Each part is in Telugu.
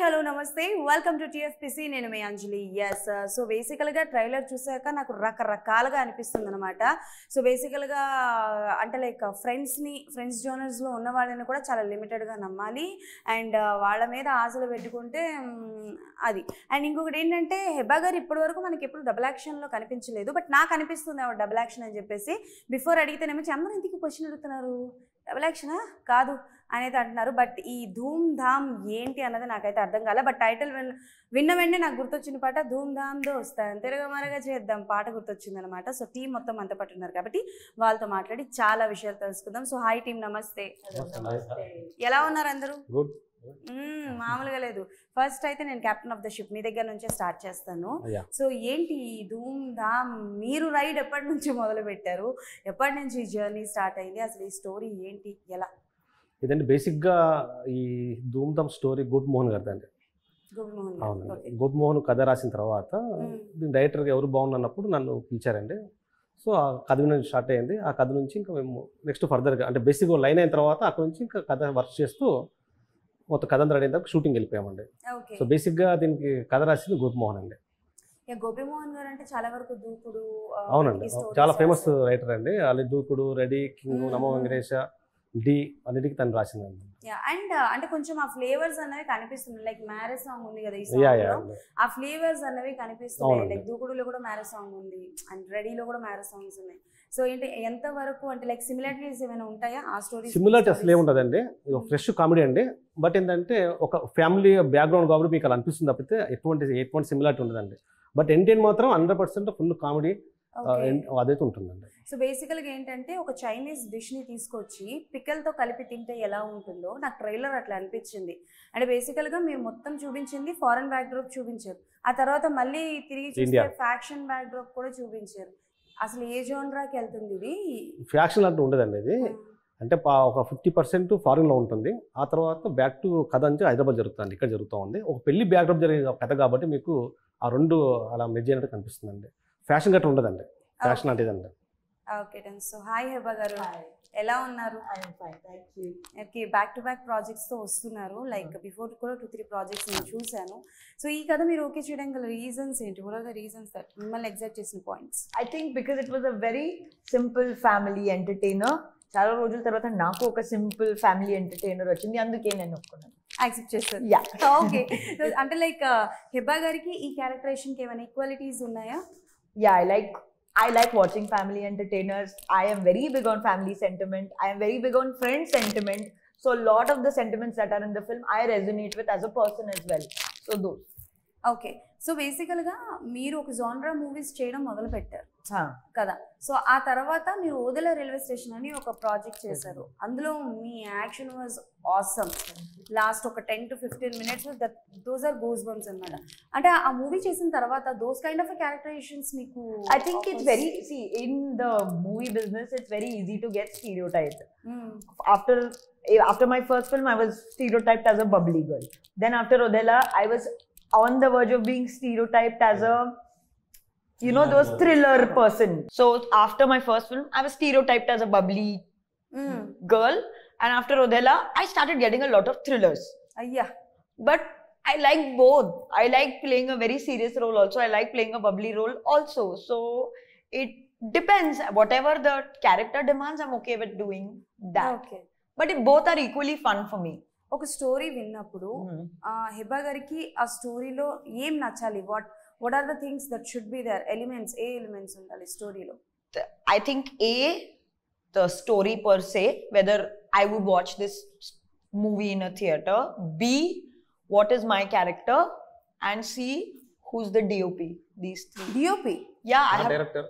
హలో నమస్తే వెల్కమ్ టు టిఎఫ్పిసి నేను మీ అంజలి ఎస్ సో బేసికల్గా ట్రైలర్ చూసాక నాకు రకరకాలుగా అనిపిస్తుంది అనమాట సో బేసికల్గా అంటే లైక్ ఫ్రెండ్స్ని ఫ్రెండ్స్ జోనర్స్లో ఉన్న వాళ్ళని కూడా చాలా లిమిటెడ్గా నమ్మాలి అండ్ వాళ్ళ మీద ఆశలు పెట్టుకుంటే మ్, అది అండ్ ఇంకొకటి ఏంటంటే హెబా గారు ఇప్పటి వరకు మనకి ఎప్పుడు డబుల్ యాక్షన్లో కనిపించలేదు బట్ నాకు అనిపిస్తుంది ఆవిడ డబుల్ యాక్షన్ అని చెప్పేసి బిఫోర్ అడిగితేనేమో అందరూ ఎందుకు క్వశ్చన్ అడుగుతున్నారు డబుల్ యాక్షనా కాదు అనేది అంటున్నారు బట్ ఈ ధూమ్ ధామ్ ఏంటి అన్నది నాకైతే అర్థం కాలే బట్ టైటిల్ విన్ విన్న వెంటనే నాకు గుర్తొచ్చిన పాట ధూమ్ ధామ్తో వస్తాను తిరగ మరగా చేద్దాం పాట గుర్తొచ్చింది అనమాట సో టీం మొత్తం అంతా పట్టున్నారు కాబట్టి వాళ్ళతో మాట్లాడి చాలా విషయాలు తెలుసుకుందాం సో హాయ్ టీం నమస్తే ఎలా ఉన్నారు అందరూ గుడ్ మ్మ్, మామూలుగా లేదు ఫస్ట్ అయితే నేను కెప్టెన్ ఆఫ్ ద షిప్ మీ దగ్గర నుంచే స్టార్ట్ చేస్తాను అయ్యా సో ఏంటి ఈ ధూమ్ ధామ్ మీరు రైడ్ ఎప్పటి నుంచి మొదలు పెట్టారు ఎప్పటి నుంచి ఈ జర్నీ స్టార్ట్ అయింది అసలు ఈ స్టోరీ ఏంటి ఎలా ఇదండి బేసిక్గా ఈ ధూమ్ ధామ్ స్టోరీ గుడ్ మోహన్ గారిది అండి గుడ్ మార్నింగ్ ఓకే అవునండి గుడ్ మోహన్ కథ రాసిన తర్వాత మ్మ్. దీని డైరెక్టర్గా ఎవరు బాగున్నప్పుడు నన్ను పిలిచారండి సో ఆ కథ నుంచి స్టార్ట్ అయింది ఆ కథ నుంచి ఇంకా మేము నెక్స్ట్ ఫర్దర్గా అంటే బేసిక్ లైన్ అయిన తర్వాత అక్కడ నుంచి ఇంకా కథ వర్క్ చేస్తూ మొత్తం కథ అంతా రెడీ అయిన తర్వాత షూటింగ్ వెళ్ళిపోయామండి ఓకే సో బేసిక్గా దీనికి కథ రాసింది గుడ్ మోహన్ అండి యా గోపిమోహన్ గారు అంటే చాలా వరకు దూకుడు ఆ, అవునండి ఈ stories చాలా ఫేమస్ రాస్తారు. రైటర్ అండి అల్లి దూకుడు రెడీ కింగ్ మ్మ్. నమో వెంకటేశ డి అన్నిటికీ తను రాసిందండి యా అండ్ అంటే కొంచెం ఆ ఫ్లేవర్స్ అనేవి కనిపిస్తున్నాయి లైక్ మ్యారేజ్ సాంగ్ ఉంది కదా ఈ యా సాంగ్ యా లో ఆ ఫ్లేవర్స్ అనేవి కనిపిస్తున్నాయి అవునండి. లైక్ దూకుడులో కూడా మ్యారేజ్ సాంగ్ ఉంది అండ్ రెడీలో కూడా మ్యారేజ్ సాంగ్స్ ఉన్నాయి సో ఏంటి ఎంత వరకు అంటే లైక్ సిమిలారిటీస్ ఏమైనా ఉంటాయా ఆ స్టోరీ సిమిలారిటీ అసలు ఏముండదండి ఇది మ్మ్. ఫ్రెష్ కామెడీ అండి బట్ ఏంటంటే ఒక ఫ్యామిలీ బ్యాక్గ్రౌండ్ కాబట్టి మీకు అలా అనిపిస్తుంది తప్పితే ఎటువంటి ఎటువంటి సిమిలారిటీ ఉండదండి బట్ ఎంటైన్ మాత్రం హండ్రెడ్ పర్సెంట్ ఫుల్ కామెడీ అదైతే ఉంటుందండి సో బేసికల్గా ఏంటంటే ఒక చైనీస్ డిష్ని తీసుకొచ్చి పిక్కల్తో కలిపి తింటే ఎలా ఉంటుందో నాకు ట్రైలర్ అట్లా అనిపించింది అంటే బేసికల్గా మీరు మొత్తం చూపించింది ఫారెన్ బ్యాక్డ్రాప్ చూపించారు ఆ తర్వాత మళ్ళీ తిరిగి చూస్తే India. ఫ్యాక్షన్ బ్యాక్డ్రాప్ కూడా చూపించారు అసలు ఏ జోన్రాకి వెళ్తుంది ఇది ఫ్యాక్షన్ అంటూ ఉండదండి ఇది అంటే పా- ఒక ఫిఫ్టీ పర్సెంట్ ఫారిన్లో ఉంటుంది ఆ తర్వాత బ్యాక్ టు కథ అంటే హైదరాబాద్ జరుగుతుంది ఇక్కడ జరుగుతూ ఉంది ఒక పెళ్లి బ్యాక్డ్రాప్ జరిగే కథ కాబట్టి మీకు ఆ రెండు అలా మెజ్ అయినట్టు కనిపిస్తుందండి ఫ్యాషన్ గట్రా ఉండదండి ఫ్యాషన్ అంటే ఇదండి okay done so hi Heba గారు ఎలా ఉన్నారు I'm fine, thank you. Okay back to back ప్రాజెక్ట్స్తో వస్తున్నారు లైక్ బిఫోర్ కూడా టూ త్రీ ప్రాజెక్ట్స్ నేను చూశాను సో ఈ కథ మీరు ఓకే చేయడానికి గల రీజన్స్ ఏంటి what are the reasons that మిమ్మల్ని ఎగ్జాక్ట్ చేసిన points I think because it was a very simple family entertainer. చాలా రోజుల తర్వాత నాకు ఒక సింపుల్ ఫ్యామిలీ ఎంటర్టైనర్ వచ్చింది అందుకే నేను ఒప్పుకున్నాను యాక్సెప్ట్ చేస్తారు యా ఓకే అంటే లైక్ హెబా గారికి ఈ క్యారెక్టరేషన్కి ఏమైనా ఈక్వాలిటీస్ ఉన్నాయా yeah I like I like watching family entertainers I am very big on family sentiment I am very big on friend sentiment so lot of the sentiments that are in the film I resonate with as a person as well so though okay so బేసికల్గా మీరు ఒక జాన్రా మూవీస్ చేయడం మొదలు పెట్టారు కదా సో ఆ తర్వాత మీరు ఓదెల రైల్వే స్టేషన్ అని ఒక ప్రాజెక్ట్ చేశారు అందులో మీ యాక్షన్ వాజ్ ఆసమ్ లాస్ట్ ఒక ten to fifteen minutes that those are goosebumps అనమాట అంటే ఆ మూవీ చేసిన తర్వాత దోస్ కైండ్ ఆఫ్ క్యారెక్టరైజేషన్స్ మీకు I think it's very see in the movie business it's very easy to get stereotyped. after after my first film, I was stereotyped as a bubbly girl. Then after Odella, I was on the verge of being stereotyped as a you know those thriller person. So after my first film, I was stereotyped as a bubbly girl, and after Odella, I started getting a lot of thrillers. అయ్యా But I like both. I like playing a very serious role also. I like playing a bubbly role also. So it depends. Whatever the character demands, I'm okay with doing that. Okay But it, both are equally fun for me. ఒక స్టోరీ విన్నప్పుడు ఆ హెబా గారికి ఆ స్టోరీలో ఏం నచ్చాలి what what are the things that should be there elements ఏ ఎలిమెంట్స్ ఉండాలి స్టోరీలో The- I think A, the story per se, whether I would watch this s- movie in a theater. B, what is my character? And C, who's the DOP? These three. DOP Yeah, I have. Director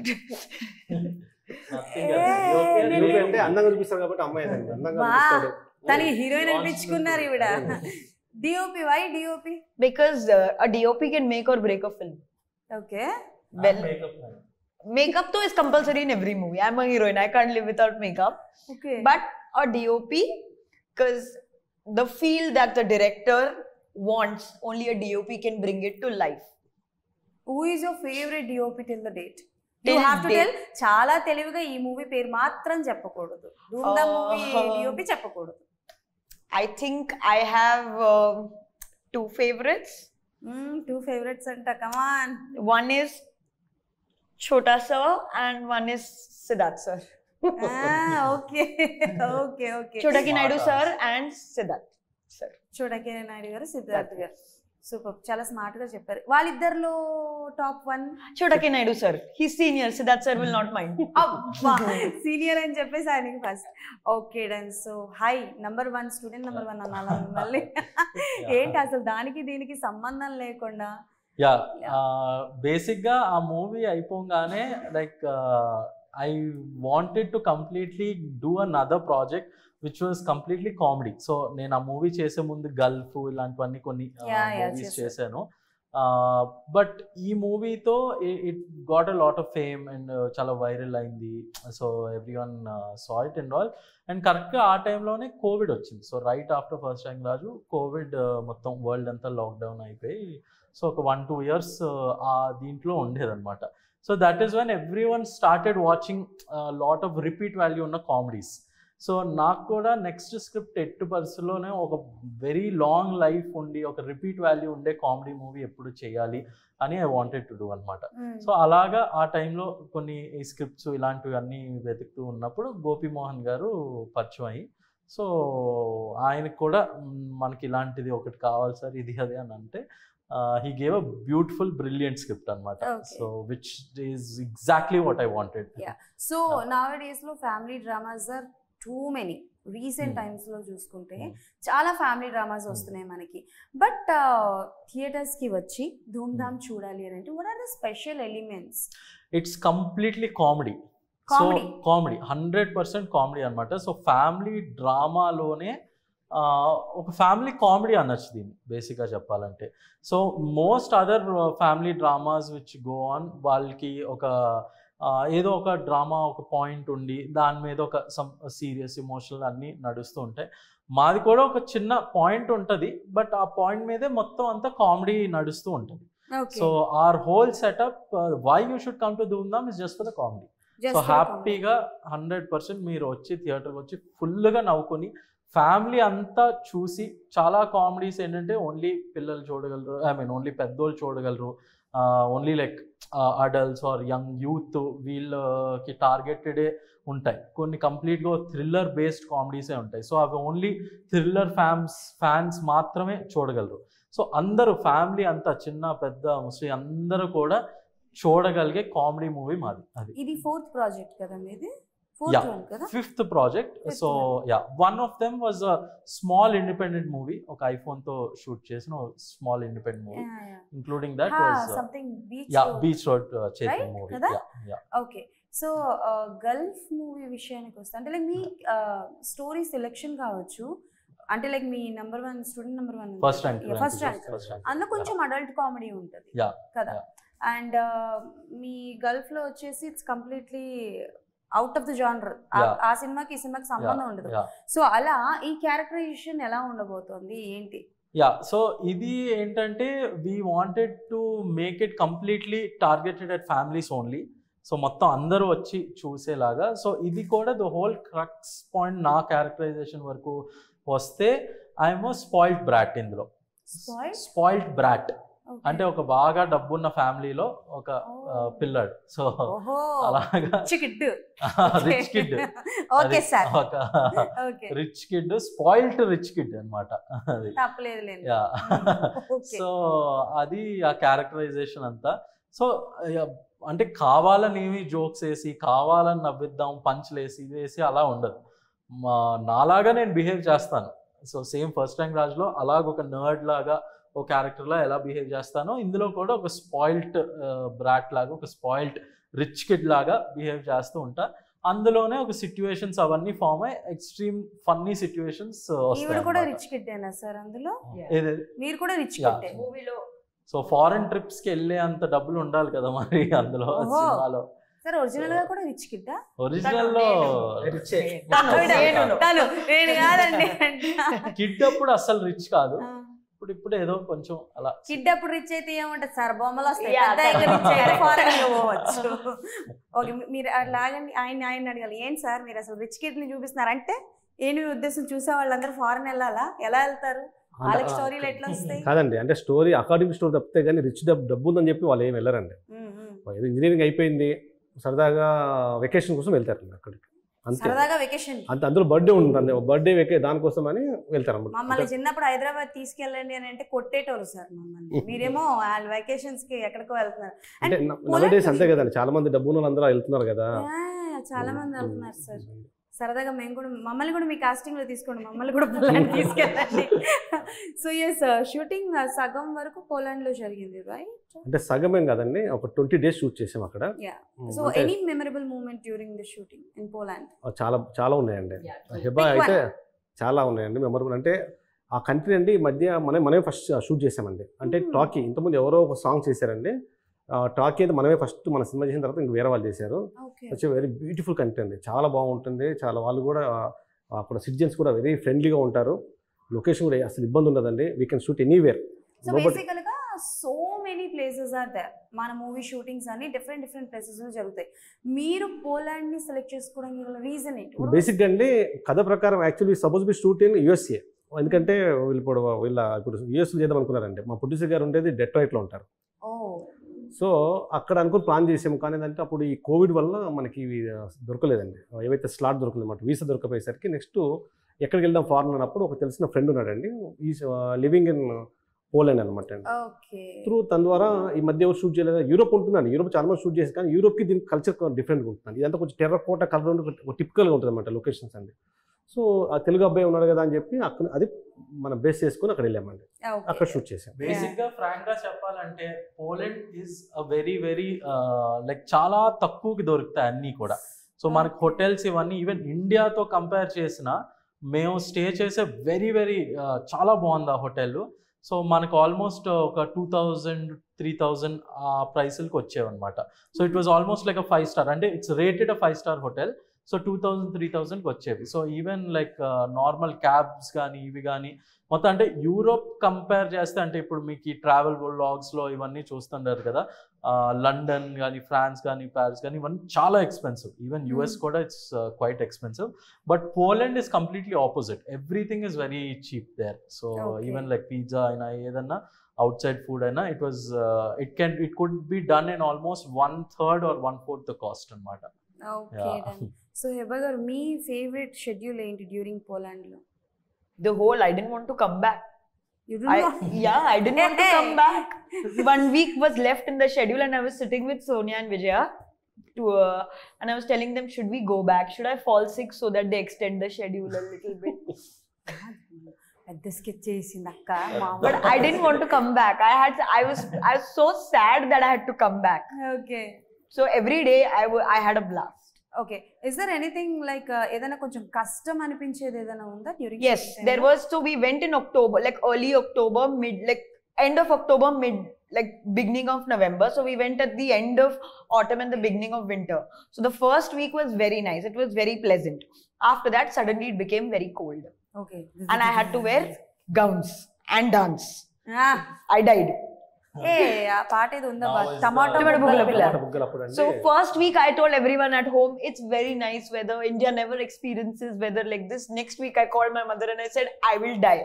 నేను- అంటే అందంగా చూపిస్తారు కాబట్టి అమ్మాయి అదండి. అందంగా వా. చూపిస్తాడు తనకి హీరోయిన్ అనిపించుకున్నారు ఈవిడ DOP why DOP Because uh, a DOP can make or break a film. Okay Well, makeup though is compulsory in every movie. I'm a heroine. I can't live without makeup. Okay But a DOP, because the feel that the director wants, only a DOP can bring it to life. Who is your favourite DOP till the date you Till have to date. Tell చాలా తెలివిగా ఈ మూవీ పేరు మాత్రం చెప్పకూడదు ధూమ్ధామ్ మూవీ Oh. డిఓపి చెప్పకూడదు I think I have um two favorites. Two favourites అంట come on One is Chota Sir and one is Siddharth Sir. Okay okay okay Chota Ki Naidu Smart Sir answer. and Siddharth Sir. చూడకే నాయుడు గారు సిద్ధార్థ్ గారు సూపర్ చాలా స్మార్ట్ గా చెప్పారు వాళ్ళిద్దరిలో top one Chota Ki Naidu Sir. He's senior. Siddharth Sir will not mind. Senior అని చెప్పేసి ఆయనకి ఫస్ట్ ఓకే డన్ సో హై number one student number one అనాలా మళ్ళీ ఏంటి అసలు దానికి దీనికి సంబంధం లేకుండా యా Yeah. బేసిక్గా ఆ మూవీ అయిపోగానే like I wanted to completely do an other project which was completely comedy so నేను ఆ మూవీ చేసే ముందు గల్ఫ్ ఇలాంటివన్నీ కొన్ని Yeah, yeah, మూవీస్ చేశారు. చేశాను బట్ ఈ మూవీతో it got a lot of fame and చాలా వైరల్ అయింది so everyone saw it and all and కరెక్ట్గా ఆ టైంలోనే కోవిడ్ వచ్చింది so right after first rank Raju Covid మొత్తం వరల్డ్ అంతా లాక్డౌన్ అయిపోయి సో ఒక వన్ టూ ఇయర్స్ ఆ దీంట్లో ఉండేదన్నమాట so that is when everyone started watching lot of repeat value ఉన్న కామెడీస్ సో నాకు కూడా నెక్స్ట్ స్క్రిప్ట్ ఎట్టు పరిస్థితుల్లోనే ఒక వెరీ లాంగ్ లైఫ్ ఉండి ఒక రిపీట్ వాల్యూ ఉండే కామెడీ మూవీ ఎప్పుడు చేయాలి అని ఐ వాంటెడ్ టు డూ అనమాట సో అలాగా ఆ టైంలో కొన్ని స్క్రిప్ట్స్ ఇలాంటివి అన్నీ వెతుకుతూ ఉన్నప్పుడు గోపిమోహన్ గారు పరిచయం అయ్యి సో ఆయనకు కూడా "మ్, మనకి ఇలాంటిది ఒకటి కావాలి సార్ ఇది అదే అని అంటే he gave a beautiful brilliant script అనమాట Okay. So which is exactly what I wanted Yeah. So nowadays లో family dramas are too many recent Hmm. Times లో చూసుకుంటే Hmm. చాలా ఫ్యామిలీ డ్రామాస్ Hmm. వస్తున్నాయి మనకి బట్ థియేటర్స్ కి వచ్చి ధూమ్ ధామ్ చూడాలి అని అంటే what are the special elements it's completely comedy so Comedy. Comedy hundred percent comedy అనమాట సో ఫ్యామిలీ డ్రామాలోనే ఒక ఫ్యామిలీ కామెడీ అనొచ్చు దీన్ని బేసిక్గా చెప్పాలంటే so most other family dramas which go on వాళ్ళకి ఒక ఆ, ఏదో ఒక డ్రామా ఒక పాయింట్ ఉండి దాని మీద ఒక సమ్ సీరియస్ ఇమోషనల్ అన్నీ నడుస్తూ ఉంటాయి మాది కూడా ఒక చిన్న పాయింట్ ఉంటుంది బట్ ఆ పాయింట్ మీదే మొత్తం అంతా కామెడీ నడుస్తూ ఉంటుంది so our whole setup why you should come to Dhoom Dhaam is just for the comedy so హ్యాపీగా హండ్రెడ్ పర్సెంట్ మీరు వచ్చి థియేటర్కి వచ్చి ఫుల్గా నవ్వుకొని ఫ్యామిలీ అంతా చూసి చాలా కామెడీస్ ఏంటంటే ఓన్లీ పిల్లలు చూడగలరు ఐ మీన్ ఓన్లీ పెద్దోళ్ళు చూడగలరు only like adults or young youth వీళ్ళకి టార్గెటెడే ఉంటాయి కొన్ని కంప్లీట్గా థ్రిల్లర్ బేస్డ్ కామెడీసే ఉంటాయి సో అవి ఓన్లీ థ్రిల్లర్ ఫ్యాన్స్ ఫ్యాన్స్ మాత్రమే చూడగలరు సో అందరూ ఫ్యామిలీ అంతా చిన్న పెద్ద ముస్లిం అందరూ కూడా చూడగలిగే కామెడీ మూవీ మాది అది ఇది ఫోర్త్ ప్రాజెక్ట్ కదా మీది Yeah. ఫోర్త్ వన్ కదా fifth project Fifth so one. Yeah one of them was a small independent movie ఒక ఐఫోన్ తో షూట్ చేసిన small independent movie including that was something beach yeah beach road చేసిన Right? మూవీ కదా? Yeah okay so Gulf movie విషయానికి వస్తే అంటే లైక్ మీ స్టోరీ సెలెక్షన్ కావచ్చు అంటే లైక్ మీ number one student number one first rank first rank అందులో కొంచెం అడల్ట్ కామెడీ ఉంటుంది Yeah, కదా yeah. అండ్ మీ గల్ఫ్ లో వచ్చేసి it's completely out of the genre Yeah. ఆ సినిమాకి ఈ సినిమాకి సంబంధం ఉండదు యా సో అలా ఈ క్యారెక్టరైజేషన్ ఎలా ఉండబోతోంది ఏంటి యా సో ఇది ఏంటంటే we wanted to make it completely targeted at families only so మొత్తం అందరూ వచ్చి చూసేలాగా సో ఇది కూడా ద హోల్ క్రక్స్ పాయింట్ నా క్యారెక్టరైజేషన్ వరకు వస్తే ఐఎమ్ స్పాయిల్డ్ బ్రాట్ ఇందులో Spoiled? Spoiled brat Okay. అంటే ఒక బాగా డబ్బున్న ఫ్యామిలీలో ఒక ఆ, Oh. పిల్లాడు సో ఓహో అలాగా చికిడ్ రిచ్ కిడ్ ఓకే సార్ ఒక okay rich kid spoiled rich kid అన్నమాట అది తప్పలేదు లేండి యా ఓకే సో అది ఆ క్యారెక్టరైజేషన్ అంతా సో అంటే కావాలని ఏమి జోక్స్ వేసి కావాలని నవ్విద్దాం పంచులు వేసి ఇది వేసి అలా ఉండదు మా నాలాగా నేను బిహేవ్ చేస్తాను సో సేమ్ ఫస్ట్ ర్యాంక్ రాజ్లో అలాగ ఒక నర్డ్ లాగా ఒక క్యారెక్టర్లా ఎలా బిహేవ్ చేస్తానో ఇందులో కూడా ఒక స్పాయిల్డ్ బ్రాట్ లాగా ఒక స్పాయిల్డ్ రిచ్ కిడ్ లాగా బిహేవ్ చేస్తూ ఉంటా అందులోనే ఒక సిచ్యువేషన్స్ అవన్నీ ఫామ్ అయ్యి ఎక్స్ట్రీమ్ ఫన్నీ సిచ్యువేషన్స్ ఈవిడ కూడా వస్తాయి రిచ్ కిడ్డేనా సార్ అందులో Yeah. ఏదేది మీరు కూడా రిచ్ Yeah. కిడ్డే మూవీలో సో ఫారెన్ ట్రిప్స్ కి వెళ్ళే అంత డబ్బులు ఉండాలి కదా మరి అందులో ఓహో. సినిమాలో సార్ ఒరిజినల్ గా కూడా రిచ్ కిడ్డా ఒరిజినల్ లో తను నేను కాదండి కిడ్ అప్పుడు అసలు రిచ్ కాదు ఇప్పుడు ఇప్పుడు ఏదో కొంచెం అలా కిడ్ అప్పుడు రిచ్ అయితే ఏముంటది సార్ బొమ్మలు వస్తాయి Yeah, పెద్ద అయితే రిచ్ అయితే correct. ఫారెన్ గా పోవచ్చు ఓకే మీరు అట్లాగండి ఆయన ఆయన అడగాలి ఏంటి సార్ మీరు అసలు రిచ్ కిడ్ ని చూపిస్తున్నారు అంటే ఏంటి మీ ఉద్దేశం చూసే వాళ్ళందరూ ఫారెన్ వెళ్ళాలా ఎలా వెళ్తారు వాళ్ళకి స్టోరీలు ఎట్లా వస్తాయి కాదండి అంటే స్టోరీ అకార్డింగ్ స్టోరీ తప్పితే కానీ రిచ్ డబ్బు డబ్బు ఉందని చెప్పి వాళ్ళు ఏం వెళ్ళరండి మ్మ్, మ్మ్. ఏదో ఇంజనీరింగ్ అయిపోయింది సరదాగా వెకేషన్ కోసం వెళ్తారండి అక్కడికి అంతే సరదాగా వెకేషన్ అంత అందులో బర్త్డే ఉంటుంది బర్త్డే వెకే దానికోసం అని వెళ్తారు మమ్మల్ని అన్నమాట చిన్నప్పుడు హైదరాబాద్ తీసుకెళ్ళండి అని అంటే కొట్టేటోళ్ళు సార్ మమ్మల్ని మీరేమో వాళ్ళ వెకేషన్స్ కి ఎక్కడికో వెళ్తున్నారు అంటే And నవ Poland డేస్ అంతే లో- కదండి చాలా మంది డబ్బు ఉన్న వాళ్ళు అందరూ వెళ్తున్నారు కదా Yeah, చాలా మంది వెళ్తున్నారు సార్ సరదాగా మేము కూడా మమ్మల్ని కూడా మీ కాస్టింగ్ లో తీసుకోండి మమ్మల్ని కూడా పోలాండ్ తీసుకెళ్ళండి సో ఎస్ షూటింగ్ సగం వరకు పోలాండ్ లో జరిగింది రైట్ అంటే సగమేం కదండి ఒక ట్వంటీ డేస్ షూట్ చేసాం అక్కడ యా ఉమ్, సో అంటే any memorable moment during the shooting in Poland చాలా చాలా ఉన్నాయండి Yeah. హెబా Pick అయితే చాలా ఉన్నాయండి మెమరబుల్ అంటే ఆ కంట్రీ అండి ఈ మధ్య మనం మనమే ఫస్ట్ షూట్ చేసామండి అంటే Hmm. టాకీ ఇంతకుముందు ఎవరో ఒక సాంగ్ చేశారండి ఆ టాకీ అయితే మనమే ఫస్ట్ మన సినిమా చేసిన తర్వాత ఇంక వేరే వాళ్ళు చేశారు ఓకే వచ్చి వెరీ బ్యూటిఫుల్ కంట్రీ అండి చాలా బాగుంటుంది చాలా వాళ్ళు కూడా ఆ, అక్కడ సిటిజన్స్ కూడా వెరీ ఫ్రెండ్లీగా ఉంటారు లొకేషన్ కూడా అసలు ఇబ్బంది ఉండదండి we can shoot anywhere so basically గా so many places are there మన మూవీ షూటింగ్స్ అన్ని డిఫరెంట్ డిఫరెంట్ ప్లేసెస్ లో జరుగుతాయి మీరు పోలాండ్ ని సెలెక్ట్ చేసుకోవడానికి గల రీజన్ ఏంటి What was- బేసిక్గా అండి కథ ప్రకారం actually suppose be shoot in USA ఎందుకంటే వీళ్ళు ఇప్పుడు వీళ్ళ ఇప్పుడు యూఎస్ చేద్దాం అనుకున్నారండి మా ప్రొడ్యూసర్ గారు ఉండేది డెట్రాయిట్లో ఉంటారు ఓ సో అక్కడ అనుకుని ప్లాన్ చేసాము కానీ ఏంటంటే అప్పుడు ఈ కోవిడ్ వల్ల మనకి ఇవి దొరకలేదండి ఏవైతే స్లాట్ దొరకలేదు అనమాట వీసా దొరకపోయేసరికి నెక్స్ట్ ఎక్కడికి వెళ్దాం ఫారెన్ అన్నప్పుడు ఒక తెలిసిన ఫ్రెండ్ ఉన్నాడండి ఈ లివింగ్ ఇన్ పోలాండ్ అనమాట అండి ఓకే త్రూ తన ద్వారా ఈ మధ్య ఎవరు షూట్ చేయలేదు యూరోప్ ఉంటుందండి యూరోప్ చాలా మంది షూట్ చేసి కానీ యూరోప్కి దీనికి కల్చర్ డిఫరెంట్గా ఉంటుంది ఇదంతా కొంచెం టెర్ర కోట కలర్ ఒక టిపికల్గా ఉంటుంది అనమాట లొకేషన్స్ అండి సో ఆ తెలుగు అబ్బాయి ఉన్నాడు కదా అని చెప్పి అక్కడ అది మనం బేస్ చేసుకుని అక్కడ వెళ్ళామండి అక్కడ షూట్ చేసాం బేసిక్ గా ఫ్రాంక్ గా చెప్పాలంటే Poland is a very very like చాలా తక్కువకి దొరుకుతాయి అన్నీ కూడా సో మనకి హోటల్స్ ఇవన్నీ ఈవెన్ ఇండియాతో కంపేర్ చేసిన మేము స్టే చేసే వెరీ వెరీ చాలా బాగుంది ఆ హోటల్ సో మనకు ఆల్మోస్ట్ ఒక టూ థౌజండ్ త్రీ థౌజండ్ ఆ ప్రైస్లకి వచ్చేవన్నమాట so it was almost like a five star అంటే it's rated a five star hotel so two thousand three థౌజండ్కి వచ్చేవి so even like normal cabs కానీ ఇవి కానీ మొత్తం అంటే యూరోప్ కంపేర్ చేస్తే అంటే ఇప్పుడు మీకు ఈ ట్రావెల్ వ్లాగ్స్లో ఇవన్నీ చూస్తుంటారు కదా లండన్ కానీ ఫ్రాన్స్ కానీ ప్యారిస్ కానీ ఇవన్నీ చాలా ఎక్స్పెన్సివ్ ఈవెన్ యూఎస్ Hmm. కూడా it's quite expensive but Poland is completely opposite everything is very cheap there so Okay. Even like pizza అయినా ఏదన్నా అవుట్ సైడ్ ఫుడ్ అయినా it was it can it could be done in almost one third or one fourth the cost అనమాట ఓకే సో హెబా గారు మీ ఫేవరెట్ షెడ్యూల్ ఏంటి డ్యూరింగ్ పోలాండ్ లో The whole I didn't want to come back. You do I, not- yeah, I didn't want to come Hey. back. One week was left in the schedule, and I was sitting with Sonia and Vijaya. To, uh, and I was telling them, should we go back? Should I fall sick so that they extend the schedule a little bit? పెద్ద స్కెచ్ చేసింది అక్క But I didn't want to come back. I had, I was, I was so sad that I had to come back. Okay So every day I, w- I had a blast. Okay is there anything like ఏదైనా కొంచెం కష్టం అనిపించేది ఏదైనా ఉందా during Yes, there was. So we went in October, like early October, mid, like end of October, mid, like beginning of November. So we went at the end of autumn and the beginning of winter. So the first week was very nice. It was very pleasant. After that, suddenly it became very cold, okay and I had to wear gowns and dance. I died. ఏ ఆ పాట ఏదో ఉందా Now is the- tomato tomato బుగ్గల బుగ్గల పిల్ల. పిల్ల. బుగ్గలు అప్పుడు అంటే So first week I told everyone at home it's very nice weather. India never experiences weather like this. Next week I called my mother and I said I will die.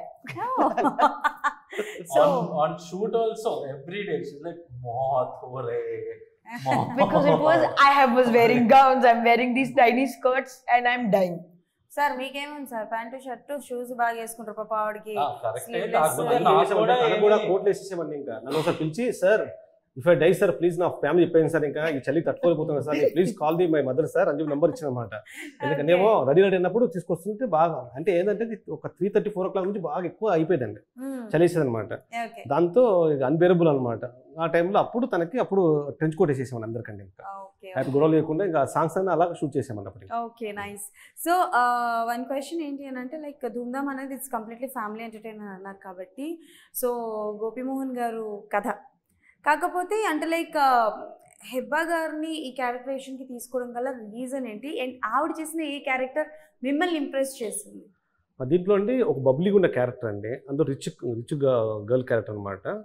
So on, on shoot also every day she's like moth hore moth." because it was I have was wearing gowns, I'm wearing these tiny skirts, and I'm dying. Sir మీకేముంది సార్ ప్యాంటు షర్ట్ షూస్ బాగా వేసుకుంటారు పాప ఆవిడకి ఆ, correct ఏ. Sleeveless. కాకపోతే ఏం నాకు చేసామంటే కూడా తనకు కూడా ఏమీ- కోట్లు వేసేసామండి ఇంకా నన్ను ఒకసారి పిలిచి sir if I die sir please నా ఫ్యామిలీ చెప్పాను సార్ ఇంకా ఈ చలి తట్టుకోలేకపోతున్నాను sir please call the my mother sir అని చెప్పి నెంబర్ ఇచ్చిన అనమాట ఎందుకంటే ఏమో రెడీ రెడీ అయినప్పుడు తీసుకొస్తుంటే బాగా అంటే ఏంటంటే ఇది ఒక three thirty four o'clock నుంచి బాగా ఎక్కువ అయిపోయిందండి చలేసేది అనమాట ఓకే దాంతో అన్బేరబుల్ అనమాట ఆ టైంలో అప్పుడు తనకి అప్పుడు ట్రెంచ్ కోట్ వేసేసామండి అందరికంటే ఇంకా ఓకే హ్యాపీ గొడవ లేకుండా ఇంకా సాంగ్స్ అన్నీ అలా షూట్ చేసామండి అప్పుడు okay nice so one question ఏంటి అని అంటే లైక్ ధూమ్ధామ్ అనేది ఇట్స్ కంప్లీట్లీ ఫ్యామిలీ ఎంటర్టైనర్ అన్నారు కాబట్టి సో గోపిమోహన్ గారు కథ కాకపోతే అంటే లైక్ హెబ్బా గారిని ఈ క్యారెక్టరేషన్కి తీసుకోవడం గల రీజన్ ఏంటి అండ్ ఆవిడ చేసిన ఏ క్యారెక్టర్ మిమ్మల్ని ఇంప్రెస్ చేసింది ఆ దీంట్లో అండి ఒక బబ్లీగా ఉన్న క్యారెక్టర్ అండి అందులో రిచ్ రిచ్ గర్ల్ క్యారెక్టర్ అనమాట సో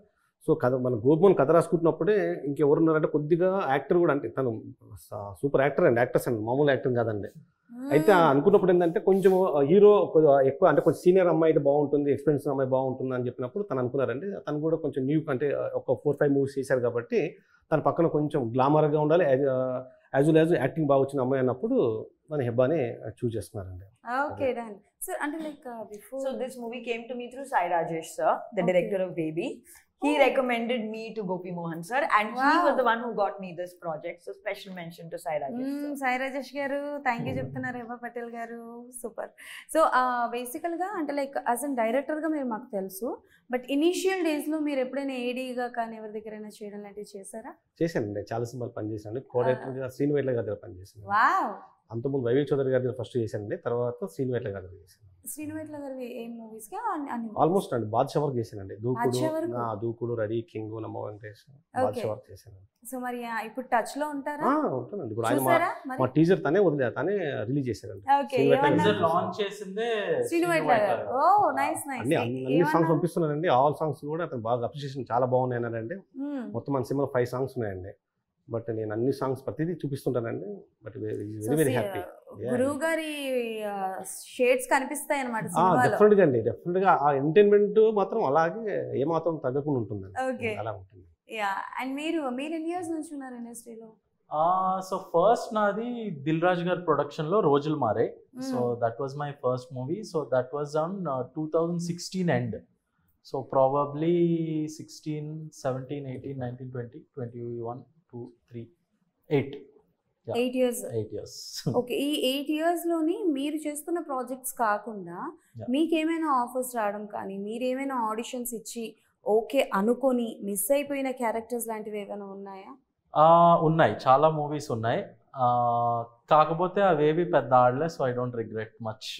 సో కథ మన గోపమోహన్ కథ రాసుకుంటున్నప్పుడే ఇంకెవరున్నారంటే కొద్దిగా యాక్టర్ కూడా అంటే తను సూపర్ యాక్టర్ అండి యాక్టర్స్ అండి మామూలు యాక్టర్ కాదండి అయితే ఆ అనుకున్నప్పుడు ఏంటంటే కొంచెం హీరో ఎక్కువ అంటే కొంచెం సీనియర్ అమ్మాయి అయితే బాగుంటుంది ఎక్స్పీరియన్స్ అమ్మాయి బాగుంటుంది అని చెప్పినప్పుడు తను అనుకున్నారండి తను కూడా కొంచెం న్యూ అంటే ఒక ఫోర్ ఫైవ్ మూవీస్ చేశారు కాబట్టి తన పక్కన కొంచెం గ్లామర్గా ఉండాలి యాజ్ వెల్ యాజ్ యాక్టింగ్ బాగా వచ్చిన అమ్మాయి అన్నప్పుడు మన హెబ్బాని చూస్ చేసుకున్నారండి ఓకే డన్ సార్ అంటే like before So this movie came to me through Sai Rajesh sir, the Okay. director of Baby. He Oh. recommended me to Gopi Mohan sir, and he Wow. was the one who got me this project. So special mention to Sai Rajesh sir. Sai Rajesh గారు థ్యాంక్ యూ Mm. చెప్తున్నారు హెబా పటేల్ గారు సూపర్ సో బేసికల్గా అంటే లైక్ యాజ్ అన్ డైరెక్టర్గా మీరు మాకు తెలుసు బట్ ఇనీషియల్ డేస్లో మీరు ఎప్పుడైనా ఏడీగా కానీ ఎవరి దగ్గరైనా చేయడం లాంటివి చేశారా చేశానండి చాలా సినిమాలు పనిచేశాను కోడైరెక్టర్గా శ్రీను వైట్ల గారి దగ్గర పనిచేశాను వావ్ అంతకుముందు వైవి చౌదరి గారి దగ్గర ఫస్ట్ చేశానండి తర్వాత శ్రీను వైట్ల గారి దగ్గర చేశాను శ్రీనువేట్ల గారి ఏం మూవీస్కి అన్ని ఆల్మోస్ట్ అండి బాద్షా వర్క్ చేశానండి దూకుడు బాద్షా వరకు? ఆ, దూకుడు రెడీ కింగ్ నమ్మ వెంకటేష్ బాద్షా వర్క్ చేశాను సో మరి ఆ, ఇప్పుడు టచ్ లో ఉంటారా ఆ, ఉంటానండి ఇప్పుడు ఆయన మా చూసారా మరి మా టీజర్ తనే వదిలే తనే రిలీజ్ చేశారండి ఓకే శ్రీనువేట్ల గారు ఏమన్నారు చేశారు. లాంచ్ చేసిందే శ్రీనువేట్ల గారు ఓ నైస్ నైస్ అన్ని అన్ని సాంగ్స్ పంపిస్తున్నానండి ఆల్ సాంగ్స్ కూడా అతను బాగా అప్రిషియేషన్ చాలా బాగున్నాయి అన్నారండి మొత్తం మన సినిమా ఫైవ్ సాంగ్స్ ఉన్నాయండి బట్ నేను అన్ని సాంగ్స్ ప్రతిదీ చూపిస్తుంటానండి బట్ వెరీ వెరీ హ్యాపీ గురువు గారి షేడ్స్ కనిపిస్తాయి అనమాట సినిమాలో డెఫినెట్ గా అండి డెఫినెట్ గా ఆ ఎంటర్టైన్మెంట్ మాత్రం అలాగే ఏమాత్రం తగ్గకుండా ఉంటుందండి Okay. అలా ఉంటుంది యా అండ్ మీరు మీరు ఎన్ని ఇయర్స్ నుంచి ఉన్నారు ఇండస్ట్రీలో సో ఫస్ట్ నాది దిల్ రాజ్ గారి ప్రొడక్షన్ లో రోజులు మారే so that was my first movie so that was on two thousand sixteen end so probably sixteen seventeen eighteen nineteen twenty twenty one two three eight eight years eight years okay ఈ ఎయిట్ ఇయర్స్ లోని మీరు చేస్తున్న ప్రాజెక్ట్స్ కాకుండా Yeah. మీకేమైనా ఆఫర్స్ రావడం కానీ మీరు ఏమైనా ఆడిషన్స్ ఇచ్చి ఓకే అనుకొని మిస్ అయిపోయిన క్యారెక్టర్స్ లాంటివి ఏమైనా ఉన్నాయా ఉన్నాయి చాలా మూవీస్ ఉన్నాయి ఆ, కాకపోతే అవేవి పెద్ద ఆడలే so I don't regret much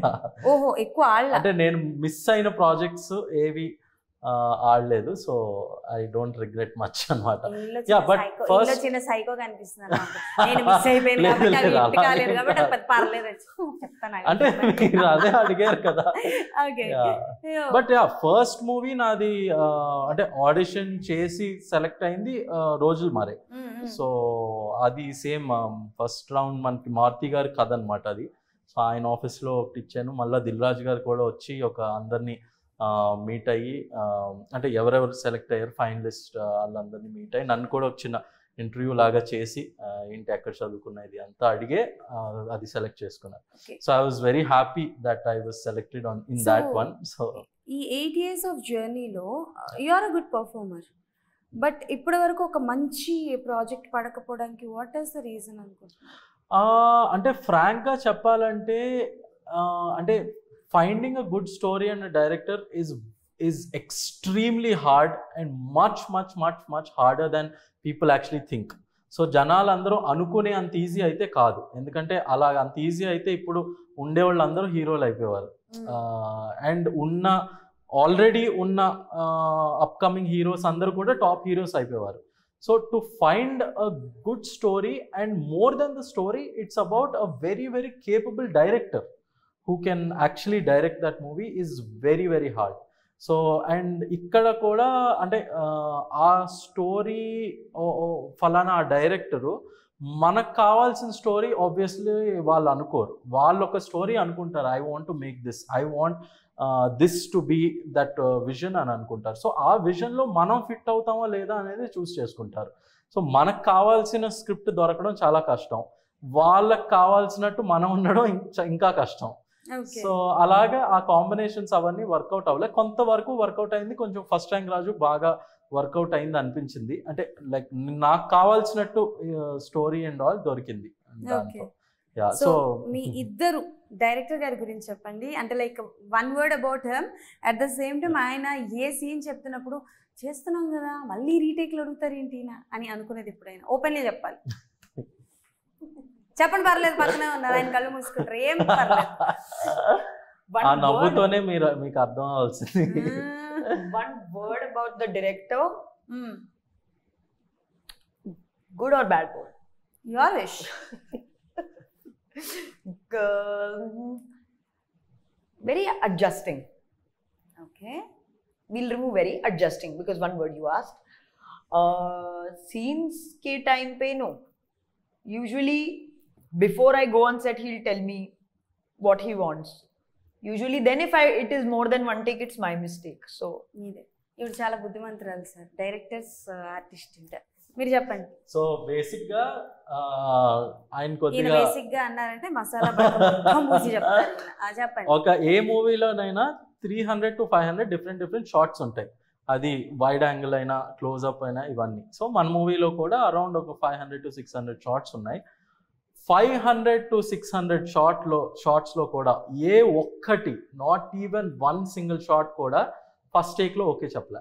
ఓహో ఎక్కువ ఆళ్ళ అంటే నేను మిస్ అయిన ప్రాజెక్ట్స్ ఏవి ఆ, ఆడలేదు so I don't regret much అనమాట ఇందులో Yeah, చిన్న but psycho- first- ఇందులో చిన్న సైకో కనిపిస్తుంది నాకు. నేను మిస్ అయిపోయాను లేదు, కాబట్టి అవి లేదు, హిట్ కాలేదు అలాగే కాబట్టి కాదు. అది పర్లేదు చెప్తాను అంటే మీరు అదే అడిగారు కదా okay but yeah first movie నాది ఆ, అంటే ఆడిషన్ చేసి సెలెక్ట్ అయింది ఆ, రోజులు మారే సో అది సేమ్ ఫస్ట్ రౌండ్ మనకి మారుతి గారి కథ అనమాట అది సో ఆయన ఆఫీస్లో ఒకటి ఇచ్చాను మళ్ళీ దిల్ రాజు గారు కూడా వచ్చి ఒక అందరినీ మీట్ అయ్యి ఆ, అంటే ఎవరెవరు సెలెక్ట్ అయ్యారు ఫైనలిస్ట్ వాళ్ళందరినీ మీట్ అయ్యి నన్ను కూడా ఒక చిన్న ఇంటర్వ్యూ లాగా చేసి ఆ, ఏంటి ఎక్కడ చదువుకున్నది అంతా అడిగే ఆ, అది సెలెక్ట్ చేసుకున్నాను Okay. So I was very happy that I was selected on in that So, one so ఈ ఎయిట్ ఇయర్స్ ఆఫ్ జర్నీలో you are a good performer but ఇప్పటి వరకు ఒక మంచి ప్రాజెక్ట్ పడకపోవడానికి వాట్ ఈస్ ద రీజన్ అనుకుంటున్నాను ఆ, అంటే ఫ్రాంక్గా చెప్పాలంటే ఆ, అంటే finding a good story and director is is extremely hard and much much much much harder than people actually think so జనాలందరూ అనుకునే అంత ఈజీ అయితే కాదు ఎందుకంటే అలా అంత ఈజీ అయితే ఇప్పుడు ఉండేవాళ్ళు అందరూ హీరోలు అయిపోయేవారు అండ్ ఉన్న ఆల్రెడీ ఉన్న అప్కమింగ్ హీరోస్ అందరూ కూడా టాప్ హీరోస్ అయిపోయేవారు so to find a good story and more than the story it's about a very very capable director who can actually direct that movie is very very hard so and ఇక్కడ కూడా అంటే ఆ, ఆ స్టోరీ ఫలానా ఆ డైరెక్టరు మనకు కావాల్సిన స్టోరీ ఆబ్వియస్లీ వాళ్ళు అనుకోరు వాళ్ళు ఒక స్టోరీ అనుకుంటారు I want to make this I want this to be that vision అని అనుకుంటారు సో ఆ విజన్లో మనం ఫిట్ అవుతామా లేదా అనేది చూస్ చేసుకుంటారు సో మనకు కావాల్సిన స్క్రిప్ట్ దొరకడం చాలా కష్టం వాళ్ళకి కావాల్సినట్టు మనం ఉండడం ఇంక- ఇంకా కష్టం ఓకే సో అలాగా ఆ కాంబినేషన్స్ అవన్నీ వర్కౌట్ అవ్వలే కొంతవరకు వర్కౌట్ అయింది కొంచెం ఫస్ట్ ర్యాంక్ రాజు బాగా వర్కౌట్ అయింది అనిపించింది అంటే లైక్ నాకు కావాల్సినట్టు స్టోరీ అండ్ ఆల్ దొరికింది దాంట్లో యా సో సో మీ ఇద్దరు డైరెక్టర్ గారి గురించి చెప్పండి అంటే like one word about him at the same time ఆయన ఏ సీన్ చెప్తున్నప్పుడు చేస్తున్నాం కదా మళ్ళీ రీటేక్లు అడుగుతారు ఏంటి ఈయన అని అనుకునేది ఎప్పుడైనా ఓపెన్లీ చెప్పాలి చెప్పండి పర్లేదు పక్కనే ఉన్నారు ఆయన కళ్ళు మూసుకుంటారు ఏం పర్లేదు One ఆ word- నవ్వుతోనే మీరు మీకు అర్థం అవ్వాల్సింది One word about the director, good or bad word? Your wish Um, very adjusting, okay we'll remove very adjusting because one word you asked. Uh, scenes ke time pe no. Usually before I go on set, he'll tell me what he wants. Usually then if I it is more than one take, it's my mistake. So మీదే ఇప్పుడు చాలా బుద్ధిమంతురాలు సార్ డైరెక్టర్స్ ఆర్టిస్ట్ ఉంటారు మీరు చెప్పండి సో బేసిక్ గా ఆ, ఆయన ఈయన కొద్దిగా బేసిక్ గా అన్నారంటే మసాలా బటర్ మొత్తం మూసి చెప్తారు ఈయన. ఆ, చెప్పండి ఒక ఏ మూవీలోనైనా three hundred to five hundred different different shots ఉంటాయి అది వైడ్ యాంగిల్ అయినా క్లోజ్అప్ అయినా ఇవన్నీ సో మన మూవీలో కూడా అరౌండ్ ఒక five hundred to six hundred shots ఉన్నాయి five hundred to six hundred షార్ట్లో షార్ట్స్లో కూడా ఏ ఒక్కటి not even one single shot కూడా ఫస్ట్ టేక్లో ఓకే చెప్పలే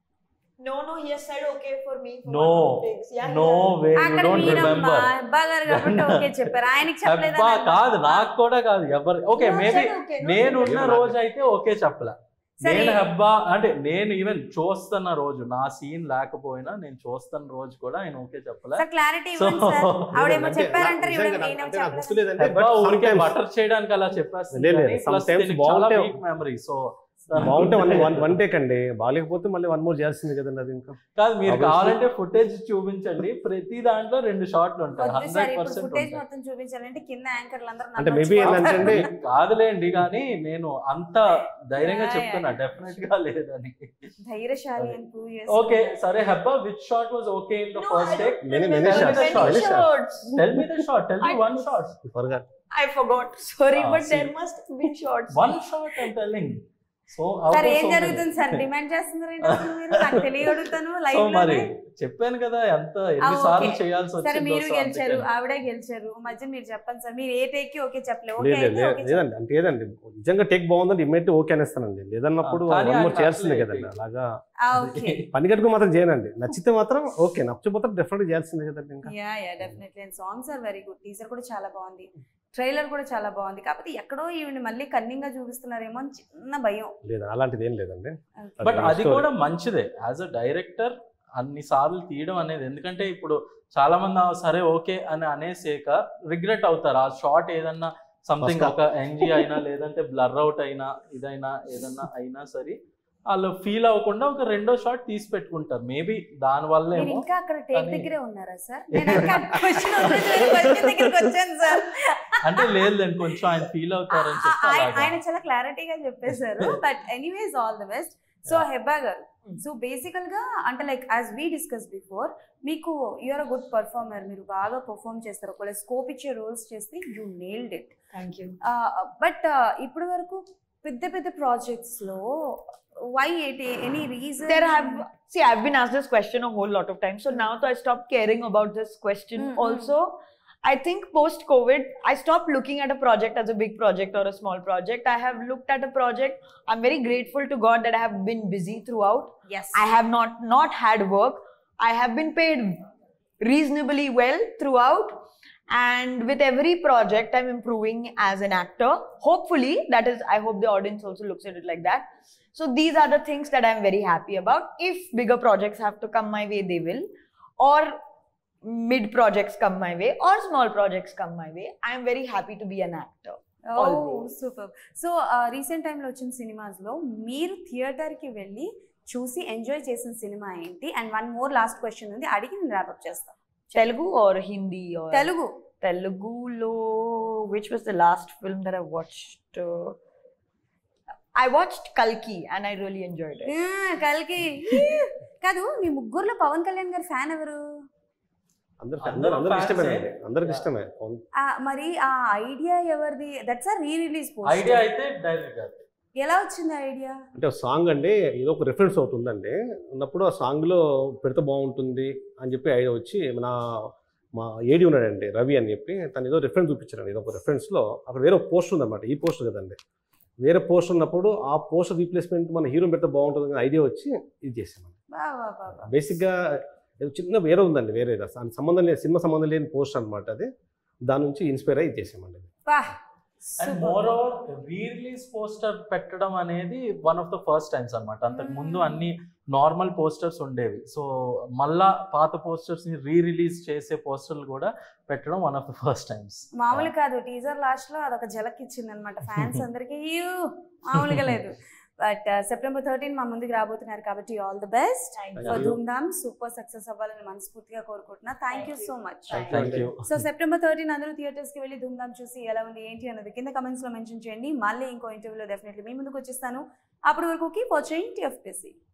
no, no, he has said okay for me. For No. one, two takes. Yeah, no he has. Way you అక్కడ డోంట్ మీరమ్మా రిమెంబర్ అబ్బా గారు కాబట్టి ఓకే చెప్పారు ఆయనకి అబ్బా చెప్పలేదు కాదు నాకు కూడా కాదు ఎవరు okay No, maybe said okay, no, నేను said ఉన్న okay. రోజు అయితే ఓకే చెప్పలే సరే. నేను హబ్బా అంటే నేను ఈవెన్ చూస్తున్న రోజు నా సీన్ లేకపోయినా నేను చూస్తున్న రోజు కూడా ఆయన ఓకే చెప్పలే సార్ క్లారిటీ So, ఇవ్వండి సార్ ఆవిడేమో అంటే చెప్పారంటారు నిజంగా ఈవిడ నాకు- ఈయన అంటే నాకు చెప్పలేదు. గుర్తులేదండి హబ్బా but ఊరికే sometimes- బటర్ చేయడానికి అలా చెప్పేస్తుంది లేదు, లేదు. కానీ plus Sometimes దీనికి చాలా బాగుంటే- వీక్ మెమరీ సో బాగుంటే వన్ వన్ వన్ టేక్ అండి బాగాలేకపోతే మళ్ళీ వన్ మోర్ చేయాల్సింది కదండి అది ఇంకా కాదు మీరు Obviously. కావాలంటే ఫుటేజ్ చూపించండి ప్రతి దాంట్లో రెండు షాట్లు ఉంటాయి వద్దు సార్ హండ్రెడ్ ఇప్పుడు పర్సెంట్ ఫుటేజ్ ఉంటాయి మొత్తం చూపించాలంటే కింద యాంకర్లు అందరూ అంటే నన్ను maybe వచ్చి ఏంటంటే కొడతారు. కాదులేండి కానీ నేను అంత ధైర్యంగా Yeah, చెప్తున్నా yeah. డెఫినెట్ గా లేదని ధైర్యశాలి అని ప్రూవ్ ఓకే సరే Hebba which shot was okay in the No, first I take don't Many- remember many shots. many Many shots. shots. Tell me the shot tell me I- one shot త్వరగా I forgot. Sorry, Ah, but see. there must have been shots. One shot I'm telling so sir ఏం జరుగుతుంది సార్ డిమాండ్ చేస్తున్నారు ఏంటి అసలు మీరు నాకు తెలియగడుగుతాను సో లైవ్ మరి చెప్పాను కదా ఎంత ఎన్ని Ah, సార్లు okay. చేయాల్సి సరే వచ్చిందో మీరు so గెలిచారు అందుకని. ఆవిడే గెలిచారు మధ్య మీరు చెప్పండి సార్ మీరు ఏ టేక్ కి ఓకే చెప్పలేదు ఓకే లేదు అయితే లేదు ఓకే లేదండి అంటే ఏదండి నిజంగా టేక్ బాగుందంటే ఇమ్మీడియట్ ఓకే అనేస్తానండి లేదన్నప్పుడు ఆ, కానీ వన్ మోర్ ఆయన చేయాల్సిందే అసలే కదండి అలాగా ఓకే పని కట్టుకు మాత్రం చేయనండి నచ్చితే మాత్రం ఓకే నచ్చకపోతే డెఫినెట్ చేయాల్సిందే కదండి ఇంకా yeah yeah definitely and songs are very good teaser కూడా చాలా బాగుంది ట్రైలర్ కూడా చాలా బాగుంది కాకపోతే ఎక్కడో ఈవిని మళ్ళీ కన్నింగ్ గా చూపిస్తున్నారేమో అని చిన్న భయం లేదు అలాంటిది ఏం లేదండి బట్ అది అది story. కూడా మంచిదే యాజ్ అ డైరెక్టర్ అన్ని సార్లు తీయడం అనేది ఎందుకంటే ఇప్పుడు చాలా మంది "ఆ, సరే ఓకే అని అనేసాక రిగ్రెట్ అవుతారు ఆ షార్ట్ ఏదన్నా సంథింగ్ First ఒక ఎన్జీ అయినా లేదంటే బ్లర్ అవుట్ అయినా ఇదైనా ఏదన్నా అయినా సరే వాళ్ళు ఫీల్ అవ్వకుండా ఒక రెండో షాట్ తీసి పెట్టుకుంటారు మేబీ దాని వల్ల మీరు ఏమో ఇంకా అక్కడ టేక్ కానీ- దగ్గరే ఉన్నారా సార్ నేను ఇంకా క్వశ్చన్ క్వశ్చన్ దగ్గరికి వచ్చాను సార్ అంటే లేదు లేండి కొంచెం ఆయన ఫీల్ అవుతారని చెప్పి ఆయన అలాగా. ఆయన చాలా క్లారిటీగా చెప్పేశారు but anyways all the best so Hebba గారు సో బేసికల్ గా అంటే like as we discuss before మీకు యూఆర్ అ గుడ్ పర్ఫార్మర్ మీరు బాగా పర్ఫామ్ చేస్తారు ఒకవేళ స్కోప్ ఇచ్చే రోల్స్ చేస్తే you nailed it Thank you. But ఇప్పటి వరకు పెద్ద పెద్ద ప్రాజెక్ట్స్ లో why any reason There have see, I've been asked this question a whole lot of times. So now so I stopped caring about this question. Mm, mm. Also, I think post COVID, I stopped looking at a project as a big project or a small project. I have looked at a project. I'm very grateful to God that I have been busy throughout. Yes I have not not had work. I have been paid reasonably well throughout. And with every project, I'm improving as an actor. Hopefully, that is, I hope the audience also looks at it like that. So these are the things that I'm very happy about. If bigger projects have to come my way, they will. Or mid projects come my way, or small projects come my way. I'm very happy to be an actor. Always. Super so recent టైంలో వచ్చిన సినిమాస్ లో మీరు థియేటర్ కి వెళ్ళి చూసి ఎంజాయ్ చేసిన సినిమా ఏంటి and one more last question ఉంది అడిగి నేను ర్యాప్ చేస్తాను Telugu or Hindi or Telugu Telugu lo, which was the last film that I watched? Uh, I watched Kalki and I really enjoyed it. ఆ, కలికి కాదు మీ ముగ్గురులో పవన్ కళ్యాణ్ గారి ఫ్యాన్ ఎవరు అందరు అందరూ అందరూ అందరికి fans ఏ. ఇష్టమేనండి అందరికి Yeah. ఇష్టమే ఆ, మరి ఆ ఐడియా ఎవరిది that's a re release idea అయితే డైరెక్ట్ గారు ఎలా వచ్చింది ఐడియా అంటే సాంగ్ అండి ఏదో ఒక రిఫరెన్స్ ఒకటి ఉందండి ఉన్నప్పుడు ఆ సాంగ్లో పెడితే బాగుంటుంది అని చెప్పి ఐడియా వచ్చి మన మా ఏడి ఉన్నాడండి రవి అని చెప్పి తను ఏదో రిఫరెన్స్ చూపించారండి ఏదో ఒక రెఫరెన్స్లో అక్కడ వేరే పోస్ట్ ఉందన్నమాట ఈ పోస్ట్ కదండి వేరే పోస్ట్ ఉన్నప్పుడు ఆ పోస్ట్ రీప్లేస్మెంట్ మన హీరో పెడితే బాగుంటుంది అని ఐడియా వచ్చి ఇది చేసామండి బా బా బా బా. బేసిక్గా ఏదో చిన్న వేరే ఉందండి వేరే దాని సంబంధం లేని సినిమా సంబంధం లేని పోస్ట్ అనమాట అది దాని నుంచి ఇన్స్పైర్ అయ్యి ఇది చేసామండి బా and Super. Moreover re release poster పెట్టడం అనేది one of the first times అనమాట అంతకు ముందు Mm. అన్ని నార్మల్ పోస్టర్స్ ఉండేవి సో మళ్ళా పాత పోస్టర్స్ ని రీ రిలీజ్ చేసే పోస్టర్లు కూడా పెట్టడం one of the first times మామూలు కాదు టీజర్ లాస్ట్ లో అదొక జలక్ ఇచ్చింది అనమాట ఫ్యాన్స్ అందరికి మామూలుగా లేదు బట్ సెప్టెంబర్ థర్టీన్ మా ముందుకు రాబోతున్నారు కాబట్టి all the best Thank Thank for you. Dhoom Dhaam super success అవ్వాలని మనస్ఫూర్తిగా కోరుకుంటున్నా thank you so much Thank thank you so September thirteen అందరూ థియేటర్స్ కి వెళ్ళి ధూమ్ ధామ్ చూసి ఎలా ఉంది ఏంటి అన్నది కింద కమెంట్స్ లో మెన్షన్ చేయండి మళ్ళీ ఇంకో ఇంటర్వ్యూలో డెఫినెట్లీ మీ ముందుకు వచ్చేస్తాను అప్పటి వరకు కీప్ వాచింగ్ టిఎఫ్పిసి